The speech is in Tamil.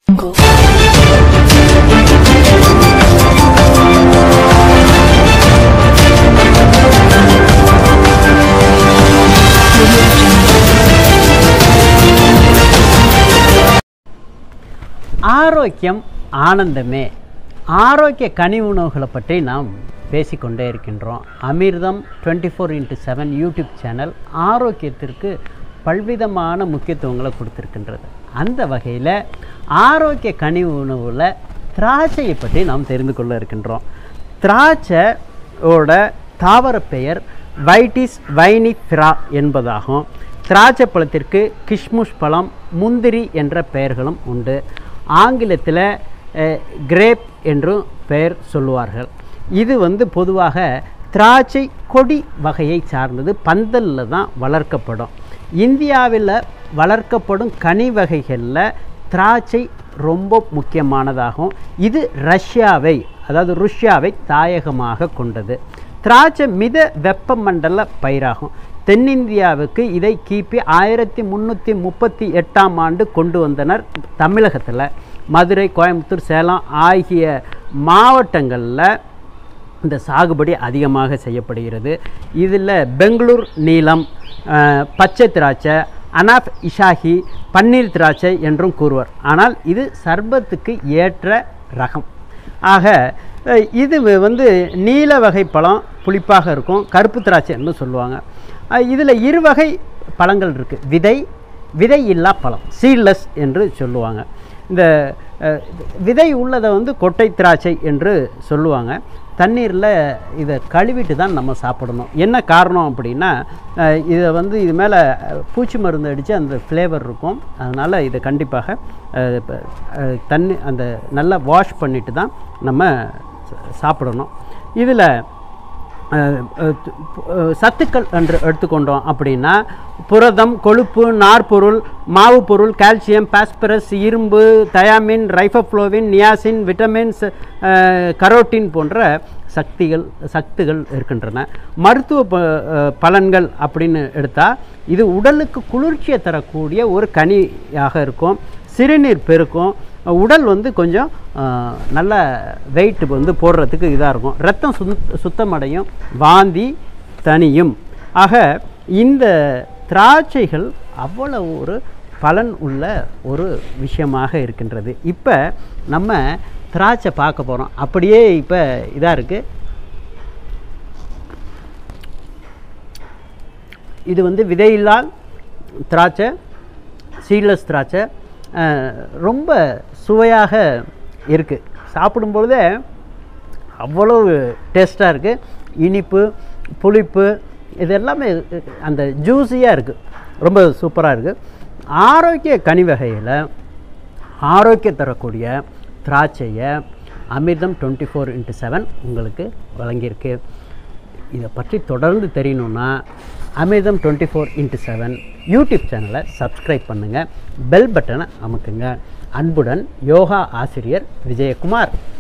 ஆரோக்கியம் ஆனந்தமே ஆரோக்கிய கனி உணவுகளை பற்றி நாம் பேசிக்கொண்டே இருக்கின்றோம் Amirtham twenty four into seven YouTube channel ஆரோக்கியத்திற்கு பல்விதமான முக்கியத்துவங்களை கொடுத்துருக்கின்றது அந்த வகையில் ஆரோக்கிய கனி உணவில் திராட்சையை பற்றி நாம் தெரிந்து கொள்ள இருக்கின்றோம் திராட்சையோட தாவர பெயர் வைட்டிஸ் வைனிஃபிரா என்பதாகும் திராட்சை பழத்திற்கு கிஷ்முஷ் பழம் முந்திரி என்ற பெயர்களும் உண்டு ஆங்கிலத்தில் கிரேப் என்றும் பெயர் சொல்லுவார்கள் இது வந்து பொதுவாக திராட்சை கொடி வகையை சார்ந்தது பந்தலில் தான் வளர்க்கப்படும் இந்தியாவில் வளர்க்கப்படும் கனி வகைகளில் திராட்சை ரொம்ப முக்கியமானதாகும் இது ரஷ்யாவை அதாவது ருஷ்யாவை தாயகமாக கொண்டது திராட்சை மித வெப்பமண்டல பயிராகும் தென்னிந்தியாவுக்கு இதை கிபி ஆயிரத்தி முந்நூற்றி முப்பத்தி எட்டாம் ஆண்டு கொண்டு வந்தனர் தமிழகத்தில் மதுரை கோயம்புத்தூர் சேலம் ஆகிய மாவட்டங்களில் இந்த சாகுபடி அதிகமாக செய்யப்படுகிறது இதில் பெங்களூர் நீலம் அஹ், பச்சை திராட்சை அனாப் இஷாஹி பன்னீர் திராட்சை என்றும் கூறுவர் ஆனால் இது சர்பத்துக்கு ஏற்ற ரகம் ஆக அஹ், இது வ- வந்து நீல வகை பழம் புளிப்பாக இருக்கும் கருப்பு திராட்சைன்னு சொல்லுவாங்க இதில் இரு வகை பழங்கள் இருக்குது விதை விதை இல்லா பழம் சீட்லெஸ் என்று சொல்லுவாங்க இந்த அஹ், விதை உள்ளதை வந்து கொட்டை திராட்சை என்று சொல்லுவாங்க தண்ணீரில் இதை கழுவிட்டு தான் நம்ம சாப்பிடணும் என்ன காரணம் அப்படின்னா அஹ், இதை வந்து இது மேலே பூச்சி மருந்து அடித்து அந்த ஃப்ளேவர் இருக்கும் அதனால் இதை கண்டிப்பாக அஹ், இப்ப, அஹ், தண்ணி அந்த நல்லா வாஷ் பண்ணிட்டு தான் நம்ம ச- சாப்பிடணும் இதில் அஹ், அஹ், து- அஹ், சத்துக்கள் என்று எடுத்துக்கொண்டோம் அப்படின்னா புரதம் கொழுப்பு நார்ப்பொருள் மாவு பொருள் கால்சியம் பாஸ்பரஸ் இரும்பு thiamine riboflavin niacin vitamins ah, carotene போன்ற சக்திகள் சத்துகள் இருக்கின்றன மருத்துவ ப அஹ், பலன்கள் அப்படின்னு எடுத்தால் இது உடலுக்கு குளிர்ச்சியை தரக்கூடிய ஒரு கனியாக இருக்கும் சிறுநீர் பெருக்கும் உடல் வந்து கொஞ்சம் அஹ், நல்ல வெயிட் வந்து போடுறதுக்கு இதாக இருக்கும் ரத்தம் சுத் சுத்தமடையும் வாந்தி தனியும் ஆக இந்த திராட்சைகள் அவ்வளவு ஒரு பலன் உள்ள ஒரு விஷயமாக இருக்கின்றது இப்போ நம்ம திராட்சை பார்க்க போகிறோம் அப்படியே இப்போ இதாக இருக்குது இது வந்து விதையில்லா திராட்சை சீட்லெஸ் திராட்சை அஹ், ரொம்ப சுவையாக இருக்குது சாப்பிடும்பொழுதே அவ்வளவு டேஸ்ட்டாக இருக்குது இனிப்பு புளிப்பு இது எல்லாமே அந்த ஜூஸியாக இருக்குது ரொம்ப சூப்பராக இருக்குது ஆரோக்கிய கனி வகையில் ஆரோக்கியம் தரக்கூடிய திராட்சையை அமிர்தம் டுவெண்ட்டி ஃபோர் இன்ட்டு செவன் உங்களுக்கு வழங்கியிருக்கு இதை பற்றி தொடர்ந்து தெரியணுன்னா Amirtham twenty four into seven YouTube சேனலை சப்ஸ்கிரைப் பண்ணுங்கள் பெல் பட்டனை அமுக்குங்க அன்புடன் யோகா ஆசிரியர் விஜயகுமார்